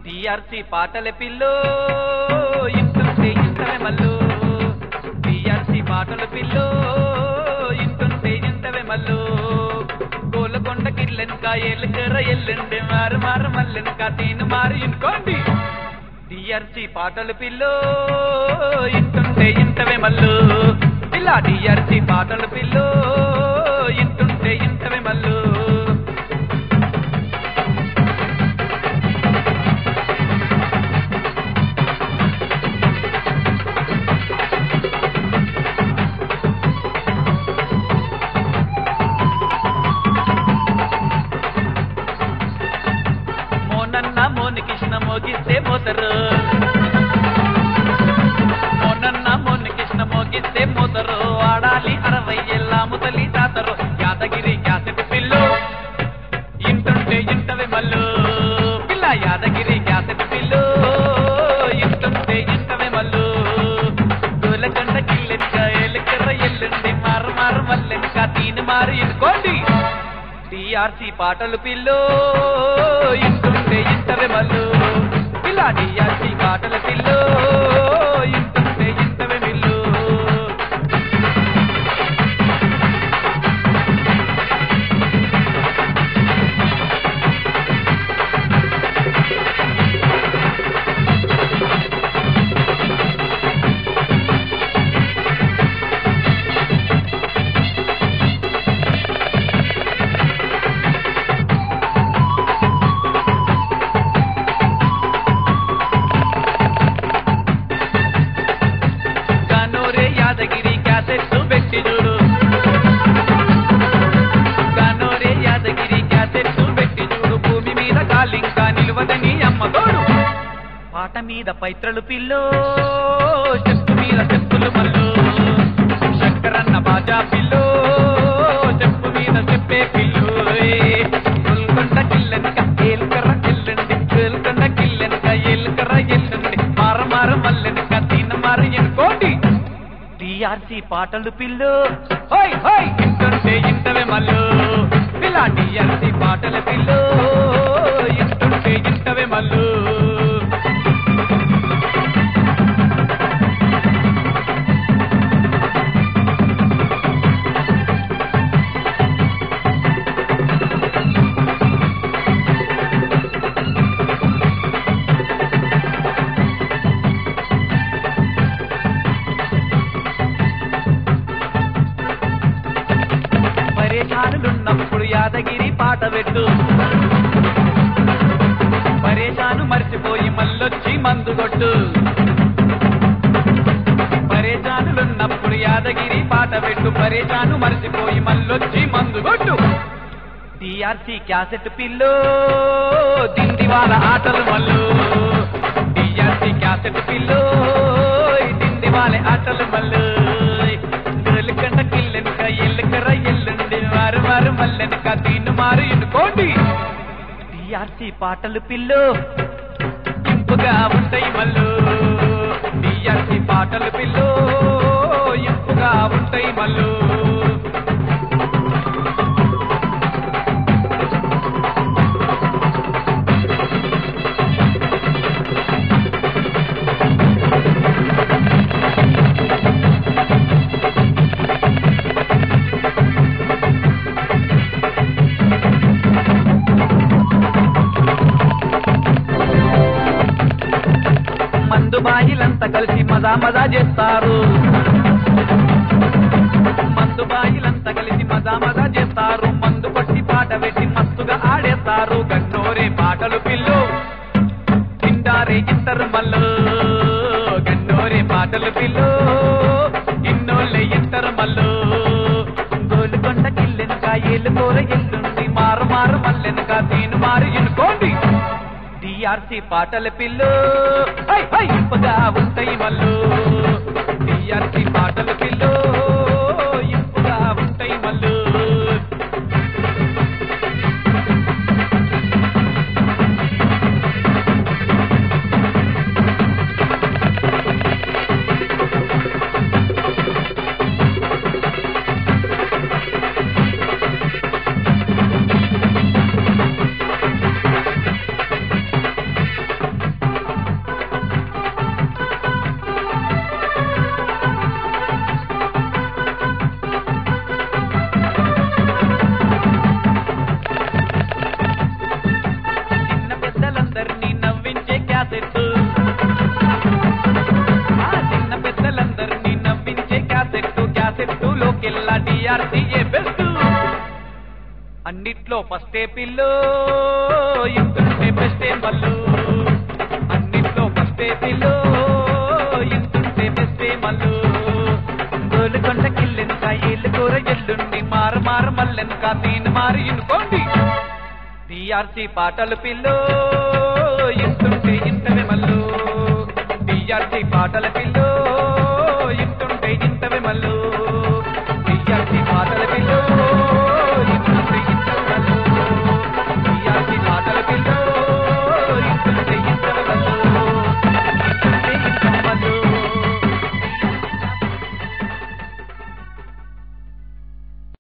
TRC పాటల పిల్లో ఇంటుంటే ఇంతవే మల్లు టిఆర్సి పాటల పిల్లో ఇంటుంటే ఇంతవే మల్లు గోలకొండ కిల్లెనక ఎల్లుకర ఎల్లుండి మారు మారు మల్లెనక తీను మారు ఇనుకోండి టిఆర్సి పాటల పిల్లో ఇంటుంటే ఇంతవే మల్లు ఇలా టిఆర్సి పాటల పిల్లో ఇంటుంటే ఇంతవే మల్లు మోనన్న మోని కృష్ణ మోగిస్తే మోతరు మోనన్న మోని కృష్ణ మోగిస్తే మోతరు ఆడాలి అరవై ఏళ్ళ ముతలి తాతరు యాదగిరి క్యాసెట్ పిల్లు ఇంటుంటే ఇంటవే మల్లు పిల్ల యాదగిరి క్యాసెట్ పిల్లు ఇంటుంటే ఇంటవే మల్లు గోలకొండ కిల్లెనక ఎలుకర ఎల్లుండి మారు మారు మల్లెనక తీని మారు ఇనుకోండి టిఆర్సి పాటలు పిల్లో ఇంటుంటే ఇంటవే మల్లు ఇలా టిఆర్సి పాటల పిల్లో ఇంటుంటే ఇంటవే మిల్లు కనూరే యాదగిరి క్యాసెట్ పెట్టి చూడు కనూరే యాదగిరి క్యాసెట్ పెట్టి చూడు భూమి మీద కాలింకా నిలువదని అమ్మ తోడు పాట మీద పైత్రలు పిల్లో చెట్టు మీద చెప్పులు మల్లు శంకరన్న బాజా పిల్లో చెప్పు మీద చెప్పే పిల్లు గొల్కొండ కిల్లెనక ఏలుకర్ర ఎల్లండి గొల్కొండ కిల్లెనక ఏలుకర్ర ఎల్లండి మార మార మల్లెనక తీన మార ఎనుకోండి టిఆర్సి పాటలు పిల్లు హోయ్ హోయ్ ఇంటుంటే ఇంటవే మల్లు పిల్ల టిఆర్సి పాటల పిల్లు ఇంటుంటే ఇంటవే మల్లు పరేషానులున్నప్పుడు యాదగిరి పాట పెట్టు పరేషాను మర్చిపోయి మళ్ళొచ్చి మందు కొట్టు పరేషానులున్నప్పుడు యాదగిరి పాట పెట్టు పరేషాను మర్చిపోయి మళ్ళొచ్చి మందు కొట్టు టిఆర్సి క్యాసెట్ పిల్లు దిండి వాళ్ళ ఆటలు మల్లు టిఆర్సి క్యాసెట్ పిల్లు దిండి వాళ్ళ ఆటలు మల్లు గోలుకండ కిల్లెనక ఎల్లుకర ఎల్లుండి వారు వారు మల్లెనక తీను మారు ఎన్నుకోండి టిఆర్సి పాటలు పిల్లు ఇంపుగా ఉంటాయి మల్లు టిఆర్సి పాటలు పిల్లు ఇంపుగా ఉంటాయి మల్లు మందు బాయిలంతా కలిసి మజా మజా చేస్తారు మందు బాయిలంతా కలిసి మజా మజా చేస్తారు మందు కొట్టి పాట పెట్టి మస్తుగా ఆడేస్తారు గన్నోరే పాటలు పిల్లు తిండారే ఇద్దరు మల్లు గన్నోరే పాటలు పిల్లు ఇన్నోళ్ళే ఇద్దరు మల్లు గోలుకొండ కిల్లెనక ఏలుకోర ఎల్లుండి మారు మారు మల్లెనక తీను మారు ఎనుకోండి టిఆర్సి పాటల పిల్లు హై, హై, ఇంపుగా ఉంటాయి మల్లు టిఆర్సి పాటల పిల్లు ఇంపుగా ఉంటాయి మల్లు క్యాసెట్ ఆ చిన్న పెద్దలందరినీ నవ్వించే క్యాసెట్ క్యాసెట్ లోకెల్లా డిఆర్సీఏ బెస్ట్ అన్నిట్లో ఫస్టే పిల్లో ఇంటుంటే బెస్టే మల్లు అన్నిట్లో ఫస్టే పిల్లో ఇంటుంటే బెస్టే మల్లు గోలుకొండ కిల్లెనుక ఏళ్ళు కూర ఎల్లుండి మార మార మల్లెనుక తీను మారి ఇనుకోండి టీఆర్సీ పాటలు పిల్లో ఇంటుంటే ఇంటనే మల్లు టీఆర్సీ పాటల పిల్ల